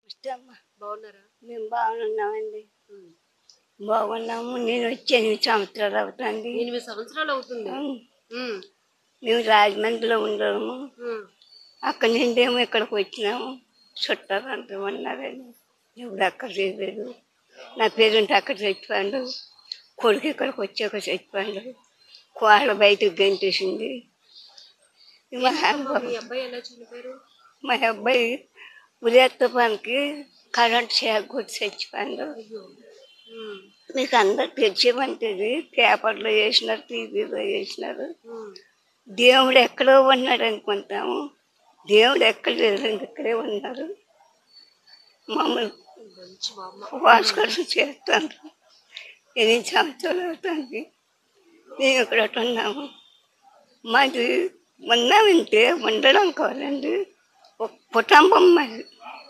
ఇష్టమ్మా బాగున్నారా మేము బాగున్నామండి ఉమ్. బాగున్నాము నేను వచ్చి ఎనిమిది సంవత్సరాలు అవుతుంది ఎనిమిది సంవత్సరాలు అవుతుంది ఉమ్. మేము రాజమండ్రిలో ఉండము ఉమ్. అక్కడి నుండి ఏమో ఇక్కడికి వచ్చినాము చుట్టాలు అంటూ ఉన్నారని ఎవడు అక్కడ చేయలేదు నా పేరుంటే అక్కడ చచ్చిపోయాడు కొడుకు ఇక్కడికి వచ్చాక చచ్చిపోయాడు కోళ్ళ బయటకు గంటేసింది మా మీ అబ్బాయి ఎలా చనిపోయారు మా అబ్బాయి ఉదయత్త పనికి కరెంట్ షాక్ కొట్టి చచ్చిపోయాడు అయ్యో ఉమ్. మీకు అందరు తెచ్చేమంటది పేపర్లో వేసినారు టీవీలో వేసినారు ఉమ్. దేవుడు ఎక్కడో ఉన్నాడు అనుకుంటాము దేవుడు ఎక్కడ లేదండి ఇక్కడే ఉన్నారు మమ్మల్ని మంచి మా అమ్మ ఉపవాసం చేస్తాను ఎనిమిది సంవత్సరాలు అవుతుంది మేము ఇక్కడ ఉన్నాము మాది ఉన్నామంటే ఉండడం కావాలండి ఒక కుటుంబం మాది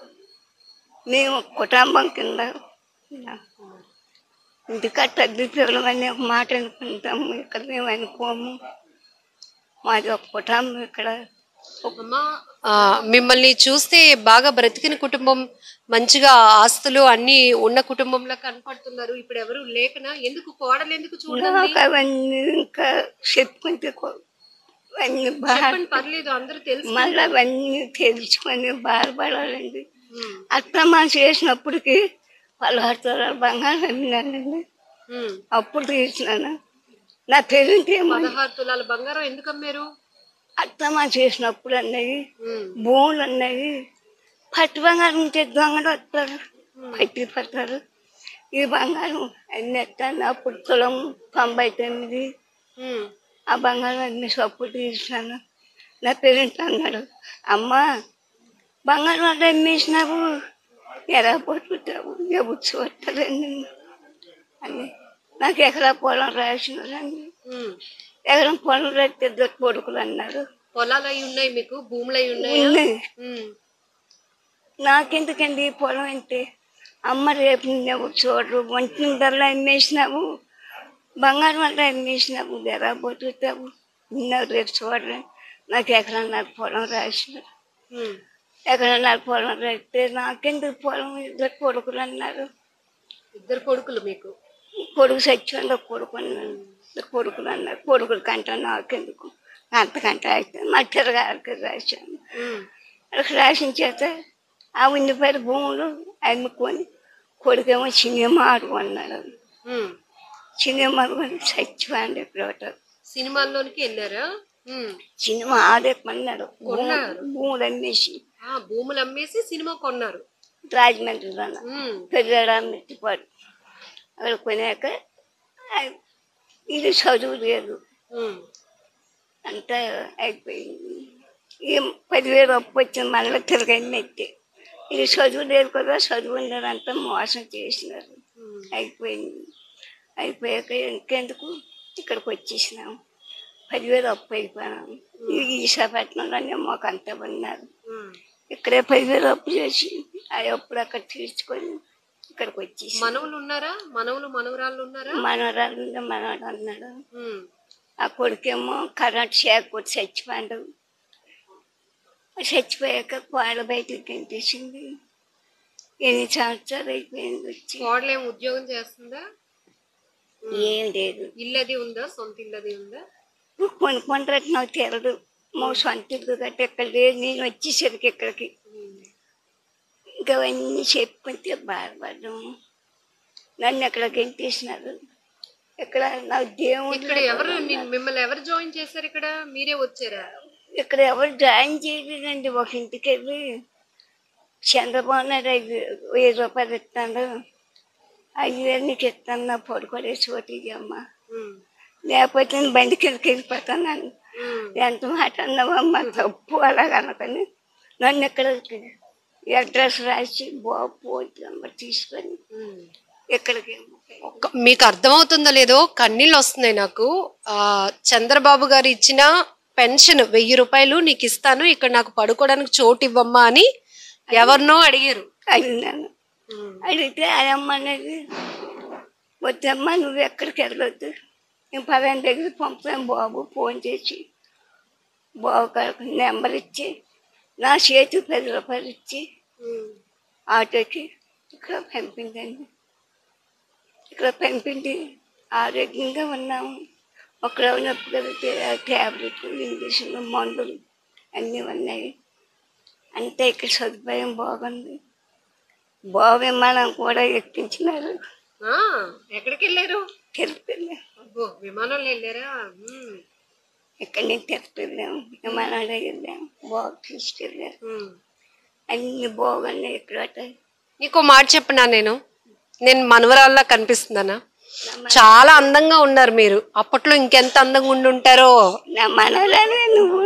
మేము ఒక కుటుంబం కింద ఉన్నాం. ఇంటికా తల్లి పిల్లలు అని ఒక మాట అనుకుంటాము ఇక్కడ మేము అనుకోము మాది ఒక కుటుంబం ఇక్కడ అమ్మ ఆ, మిమ్మల్ని చూస్తే బాగా బ్రతికిన కుటుంబం మంచిగా ఆస్తులు అన్ని ఉన్న కుటుంబంలో కనపడుతున్నారు ఇప్పుడు ఎవరు లేకనా ఎందుకు కోడలు ఎందుకు చూడండి నాకు అవన్నీ ఇంకా చెప్పుకుంటే కో- అవన్నీ బాగా చెప్పండి పర్లేదు అందరూ తెలుసు మళ్ళీ అవన్నీ తెలుసుకొని బాధపడాలండి ఉమ్. అత్తమ్మ చేసినప్పటికి పదహారు తరాలు బంగారం అమ్మినానండి ఉమ్. అప్పుడు తీసినాను నా పేరుంటే పదహారు తులాల బంగారం ఎందుకు అమ్మారు అత్తమ్మ చేసినప్పుడు అన్నవి ఉమ్. భూములు అన్నవి పట్టు బంగారం ఉంటే దొంగలు వస్తారు పట్టి పడతారు ఈ బంగారం అన్ని ఎత్తాను అప్పుడు తులం తొంభై తొమ్మిది ఉమ్. ఆ బంగారం అన్ని అప్పుడు తీసినాను నా పేరెంట్ అన్నాడు అమ్మ బంగారం అంటే అమ్మేసినావు ఎలా పట్టుకుంటావు ఎప్పుడు చూడతారండి అని నాకు ఎకరా పొలం రాసినారండి ఉమ్. ఎకరం పొలం రాస్తే ఇద్దరు కొడుకులు అన్నారు పొలాలు అయి ఉన్నాయి మీకు భూములు అయి ఉన్నాయి ఉన్నాయి నాకెందుకండి ఈ పొలం అంటే అమ్మ రేపు నువ్వు చూడరు వంటి ధరలు అమ్మేసినావు బంగారం వల్ల అమ్మేసినావు ఎలా బతుకుతావు నిన్న రేపు చూడరు నాకు ఎకరన్నర పొలం రాసినారు ఎకరన్నర పొలం రాస్తే నాకెందుకు పొలం ఇద్దరు కొడుకులు అన్నారు ఇద్దరు కొడుకులు మీకు కొడుకు సత్యంలో కొడుకు అన్నాను ఇద్దరు కొడుకులు అన్నారు కొడుకుల కంటే నాకెందుకు అంతకంటే అయితే మా తిరగారికి రాశాను ఉమ్. వాళ్ళకి రాసిన చేత ఆ ఉండిపోయిన భూములు అమ్ముకొని కొడుకేమో సినిమా ఆడుకున్నాడు ఉమ్. సినిమా ఆడుకొని చచ్చిపోయింది ఇప్పుడు సినిమాల్లోనికి వెళ్ళారా ఉమ్. సినిమా ఆడేమన్నాడు కొన్నారు. భూములు అమ్మేసి ఆ భూములు అమ్మేసి సినిమా కొన్నారు రాజమండ్రిలో ఉమ్. పెద్దడా మెట్టిపాడు అక్కడ కొనాక ఆ, ఇది చదువు లేదు ఉమ్. అంతా అయిపోయింది ఏం పదివేలు అప్పు వచ్చింది మళ్ళీ తిరగని మెట్టి ఇది చదువు లేదు కదా చదువు ఉండదంతా మోసం చేసినారు ఉమ్. అయిపోయింది అయిపోయాక ఇంకెందుకు ఇక్కడికి వచ్చేసినాము పదివేలు అప్పు అయిపోయినాము ఈ విశాఖపట్నంలోనే మాకు అంతా ఉన్నారు ఉమ్. ఇక్కడే పదివేలు అప్పు చేసి ఆ అప్పుడు అక్కడ తీర్చుకొని ఇక్కడికి వచ్చేసి మనవులు ఉన్నారా మనవులు మనవరాళ్ళు ఉన్నారా మనవరాలు ఉంటే మనవాడు అన్నాడు ఉమ్. ఆ కొడుకేమో కరెంట్ షాక్ కొట్టి చచ్చిపోయాడు చచ్చిపోయాక కోళ్ళ బయటకు కనిపించింది ఎన్ని సంవత్సరాలు అయిపోయింది వచ్చి కోడలు ఏం ఉద్యోగం చేస్తుందా ఏం లేదు ఇల్లు అది ఉందా సొంత ఇల్లు అది ఉందా కొనుక్కుంటారు నాకు తెలదు మా సొంత ఇల్లు గట్ట ఎక్కడ లేదు నేను వచ్చేసరికి ఇక్కడికి ఉమ్. ఇంకా అవన్నీ చెప్పుకుంటే బాధపడ్డాము నన్ను ఎక్కడ గెంటేసినారు ఇక్కడ నాకు దేవుడు ఇక్కడ ఎవరు నిన్- మిమ్మల్ని ఎవరు జాయిన్ చేశారు ఇక్కడ మీరే వచ్చారా ఇక్కడ ఎవరు జాయిన్ చేయలేదండి ఒక ఇంటికి వెళ్ళి చంద్రబాబు నాయుడు ఐదు వెయ్యి రూపాయలు ఇస్తాడు ఐదు వేలు నీకు ఇస్తాను నా పడుకోలే చోటు అమ్మ ఉమ్. లేకపోతే నేను బండి కిందకి వెళ్ళిపోతాను ఉమ్. ఎంత మాట అన్నావమ్మా తప్పు అలాగ అనుకొని నన్ను ఇక్కడ అడ్రస్ రాసి బాబు ఫోన్ నెంబర్ తీసుకొని ఉమ్. ఇక్కడికి ఒక్క- మీకు అర్థమవుతుందో లేదో కన్నీళ్ళు వస్తున్నాయి నాకు ఆ చంద్రబాబు గారు ఇచ్చిన పెన్షన్ వెయ్యి రూపాయలు నీకు ఇస్తాను ఇక్కడ నాకు పడుకోవడానికి చోటు ఇవ్వమ్మా అని ఎవరినో అడిగారు అడిగినాను అడిగితే ఆయమ్మ అనేది వద్దమ్మా నువ్వు ఎక్కడికి వెళ్ళొద్దు నేను పలానా దగ్గర పంపాను బాబు ఫోన్ చేసి బాబు గారికి నెంబర్ ఇచ్చి నా చేతి పది రూపాయలు ఇచ్చి ఆటోకి ఇక్కడ పంపిందండి ఇక్కడ పంపింది ఆరోగ్యంగా ఉన్నాము ఒక నొప్పి కలిగితే ట్యాబ్లెట్లు ఇంజక్షన్లు మందులు అన్నీ ఉన్నాయి అంతే ఇక్కడ సదుపాయం బాగుంది బాగు విమానం కూడా ఎక్కించినారు ఆ, ఎక్కడికి వెళ్ళారు తిరుపతి అబ్బో విమానంలో వెళ్ళారా ఉమ్, ఇక్కడి నుంచి తిరుపతి వెళ్ళాము విమానంలో వెళ్ళాము బాగు తీసుకెళ్ళారు ఉమ్. అన్ని బాగున్నాయి ఇక్కడ నీకు మాట చెప్పనా నేను నేను మనవరాల్లా కనిపిస్తున్నానా చాలా అందంగా ఉన్నారు మీరు అప్పట్లో ఇంకెంత అందంగా ఉండి ఉంటారో నా మనవరాలే నువ్వు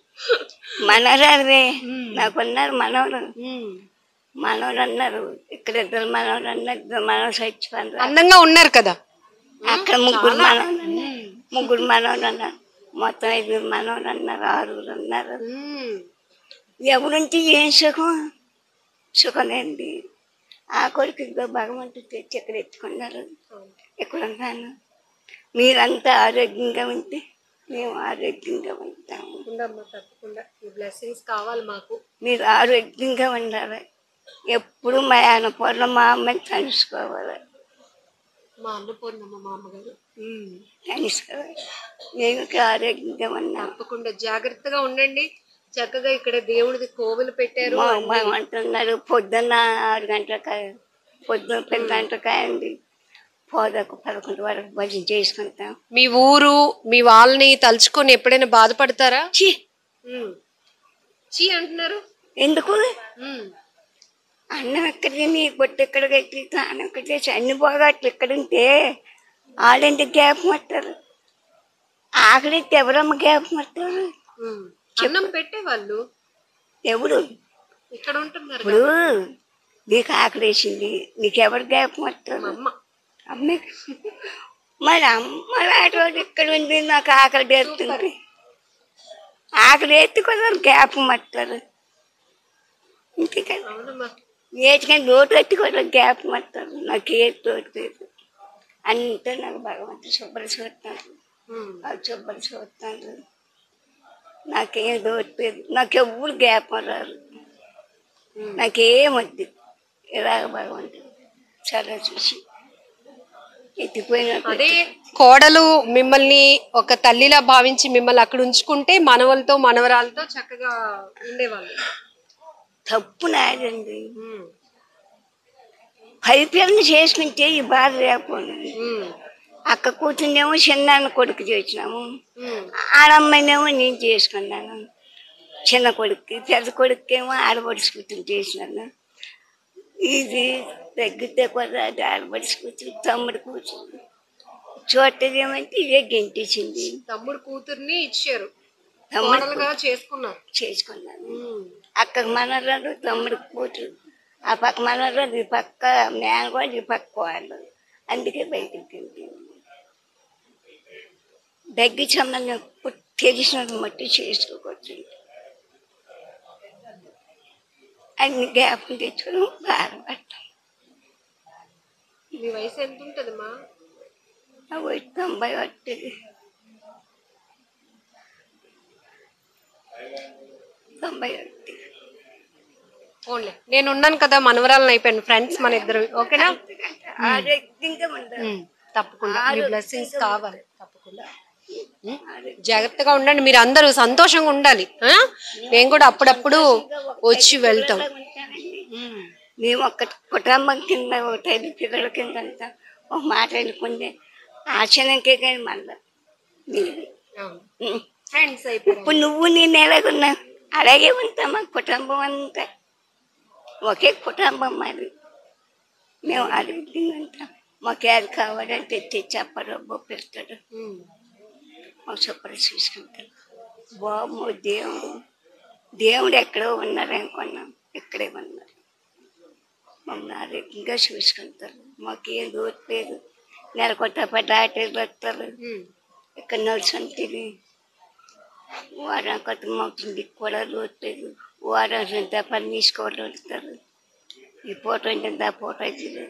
మనవరాలే నాకున్నారు మనవరు మనవరు అన్నారు ఇక్కడ ఇద్దరు మనవరు అన్నారు ఇద్దరు మనవరు చచ్చిపోయారు అందంగా ఉన్నారు కదా అక్కడ ముగ్గురు మనవరు అన్నారు ముగ్గురు మనవరు అన్నారు మొత్తం ఐదుగురు మనవరు అన్నారు ఆరుగురు అన్నారు ఉమ్, ఎవరుంటే ఏం సుఖం సుఖమేంది ఆ కొడుకు ఇద్దరు భగవంతుడు తెచ్చి ఇక్కడ ఎత్తుకున్నారు ఇక్కడ ఉన్నాను మీరంతా ఆరోగ్యంగా ఉంటే మేము ఆరోగ్యంగా ఉంటాము తప్పకుండా అమ్మా, తప్పకుండా ఈ బ్లెస్సింగ్స్ కావాలి మాకు మీరు ఆరోగ్యంగా ఉండాలి ఎప్పుడు మా అన్నపూర్ణ మా అమ్మని కలుసుకోవాలి మా అన్నపూర్ణమ్మ మా అమ్మగారు ఉమ్, కలుసుకోవాలి నేను ఇక్కడ ఆరోగ్యంగా ఉన్నాను తప్పకుండా జాగ్రత్తగా ఉండండి చక్కగా ఇక్కడ దేవుడిది కోవిలు పెట్టారు మా భగవంతున్నారు పొద్దున్న ఆరు గంటలకు పొద్దున్న పది గంటలకు అయింది పోదాకు పదకొండు వరకు భజన చేసుకుంటాం మీ ఊరు మీ వాళ్ళని తలుచుకొని ఎప్పుడైనా బాధపడతారా ఛీ ఉమ్. చీ అంటున్నారు ఎందుకు ఉమ్, అన్నం ఎక్కడికి నీ బొట్టు ఎక్కడ కట్టి తాను ఎక్కడ చేసి అన్ని పోగాట్లు ఇక్కడ ఉంటే వాళ్ళెంత గ్యాప్ పడతారు ఆకలిస్తే ఎవరమ్మ గ్యాప్ పడతారు ఉమ్. అన్నం పెట్టే వాళ్ళు ఎవరు ఇక్కడ ఉంటున్నారు ఇప్పుడు నీకు ఆకలి వేసింది నీకెవరు గ్యాప్ పడతారు అమ్మ అమ్మే మరి అమ్మ లాంటి వాడు ఇక్కడ ఉంది నాకు ఆకలి వేస్తుంది ఆకలి ఎత్తి కదా గ్యాప్ మట్టారు ఇంటికని అవునమ్మా ఏటికని లోటు ఎత్తి కూడా గ్యాప్ మట్టారు నాకు ఏ తోటి లేదు అంతా నాకు భగవంతుడు శుభ్ర చూస్తాను ఉమ్. అది శుభ్ర చూస్తాను నాకేం లోటు లేదు నాకు ఎవ్వరు గ్యాప్ రారు నాకేం వద్దు ఇలాగ భగవంతుడు చాలా చూసి ఎత్తిపోయిన అదే కోడలు మిమ్మల్ని ఒక తల్లిలా భావించి మిమ్మల్ని అక్కడ ఉంచుకుంటే మనవలతో మనవరాలతో చక్కగా ఉండేవాళ్ళు తప్పు నాదండి ఉమ్. పరిపాలన చేసుకుంటే ఈ బాధ లేకపోయింది ఉమ్. అక్క కూర్చుందేమో చిన్నాన్న కొడుకు చేసినాము ఉమ్. ఆడమ్మాయినేమో నేను చేసుకున్నాను చిన్న కొడుక్కి పెద్ద కొడుకేమో ఆడపడిచి కూతురు చేసినాను ఇది తగ్గితే కూడా అది ఆడపడిచి కూతురు తమ్ముడు కూతురు చూడటదేమంటే ఇదే గెంటేసింది తమ్ముడు కూతుర్ని ఇచ్చారు తమ్ముడు కోడలుగా చేసుకున్నారు చేసుకున్నాను ఉమ్. అక్కకి మనరాలు తమ్ముడు కూతురు ఆ పక్క మనరాలు ఈ పక్క మేనగోడు ఈ పక్క వాళ్ళు అందుకే బయటికి తింటుంది దగ్గర సంబంధం ఎప్పుడు తెలిసిన మట్టి చేసుకోవచ్చు అన్ని గ్యాప్లు తెచ్చుకుని బాధపడతాం మీ వయసు ఎంత ఉంటదమ్మా అవి తొంభై వస్తుంది తొంభై వస్తుంది ఓన్లే నేను ఉన్నాను కదా మనవరాలను అయిపోయాను ఫ్రెండ్స్ మన ఇద్దరు ఓకేనా ఆరోగ్యంగా ఉండాలి ఉమ్. తప్పకుండా మీ బ్లెస్సింగ్స్ కావాలి తప్పకుండా ఉమ్. జాగ్రత్తగా ఉండండి మీరు అందరూ సంతోషంగా ఉండాలి ఆ? మేము కూడా అప్పుడప్పుడు వచ్చి వెళ్తాం ఉమ్. మేము ఒక్క కుటుంబం కింద ఒక ఐదు పిల్లల కింద అంతా ఒక మాట అనుకుంటే ఆచరణకే కానీ మళ్ళా మీరు అవును. ఉం. ఫ్రెండ్స్ అయిపోయారు ఇప్పుడు నువ్వు నేను ఎలాగున్నా అలాగే ఉంటాం మా కుటుంబం అంతా ఒకే కుటుంబం మరి మేము ఆరోగ్యంగా ఉంటాం మాకు ఏది కావాలంటే తెచ్చి అప్పరబ్బో పెడతాడు ఉమ్. మాకు శుభ్రం చూసుకుంటాడు బాబు దేవుడు దేవుడు ఎక్కడో ఉన్నారు అనుకున్నాం ఇక్కడే ఉన్నారు మమ్మల్ని ఆరోగ్యంగా చూసుకుంటారు మాకు ఏం లోటు లేదు నెల కొట్ట డాక్టర్ వస్తారు ఉమ్. ఇక్కడ నడుచుంటుంది వారం కొత్త అవుతుంది కూడా లోటు లేదు వారం ఎంత పని తీసుకోవడం వస్తారు ఈ పూట ఉంటుంది ఆ పూట అవుతుంది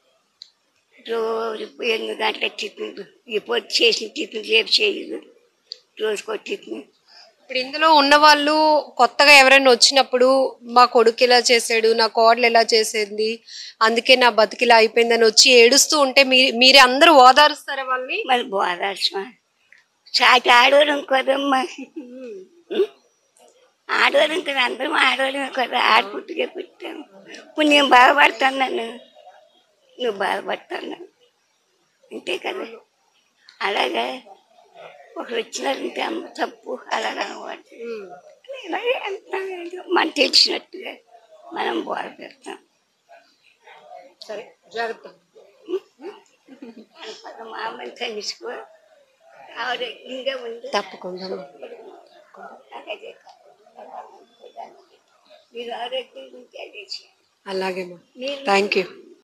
రోజు ఎనిమిది గంటల టిఫిన్ ఈ పొద్దు చేసిన టిఫిన్ రేపు చేయదు రోజుకో టిఫిన్ ఇప్పుడు ఇందులో ఉన్న వాళ్ళు కొత్తగా ఎవరైనా వచ్చినప్పుడు మా కొడుకు ఇలా చేసాడు నా కోడలు ఇలా చేసేది అందుకే నా బతికిలా అయిపోయిందని వచ్చి ఏడుస్తూ ఉంటే మీ- మీరే అందరూ ఓదారుస్తారా వాళ్ళని మరి బోధాల్సిన చాటి ఆడవాళ్ళం కదమ్మా ఉం? ఆడవాళ్ళం కదా అందరం ఆడవాళ్ళం కదా ఆడపుట్టుగా పుట్టాను ఇప్పుడు నేను బాధపడుతున్నాను నువ్వు బాధపడుతున్నావు అంతే కదా అలాగే ఒకరు వచ్చినారంటే అమ్మ తప్పు అలాగ అనమాట ఇలాగే అంటున్నాను మనం తెలిసినట్టుగా మనం బాధ పెడతాం సరే జాగ్రత్త అనుకున్న మామని కలుసుకో ఆవిడ ఇంకా ఉంది తప్పకుండా అలాగే మీరు ఆరోగ్యం ఉంటే అదే చేయండి. అలాగే మీరు థ్యాంక్ యూ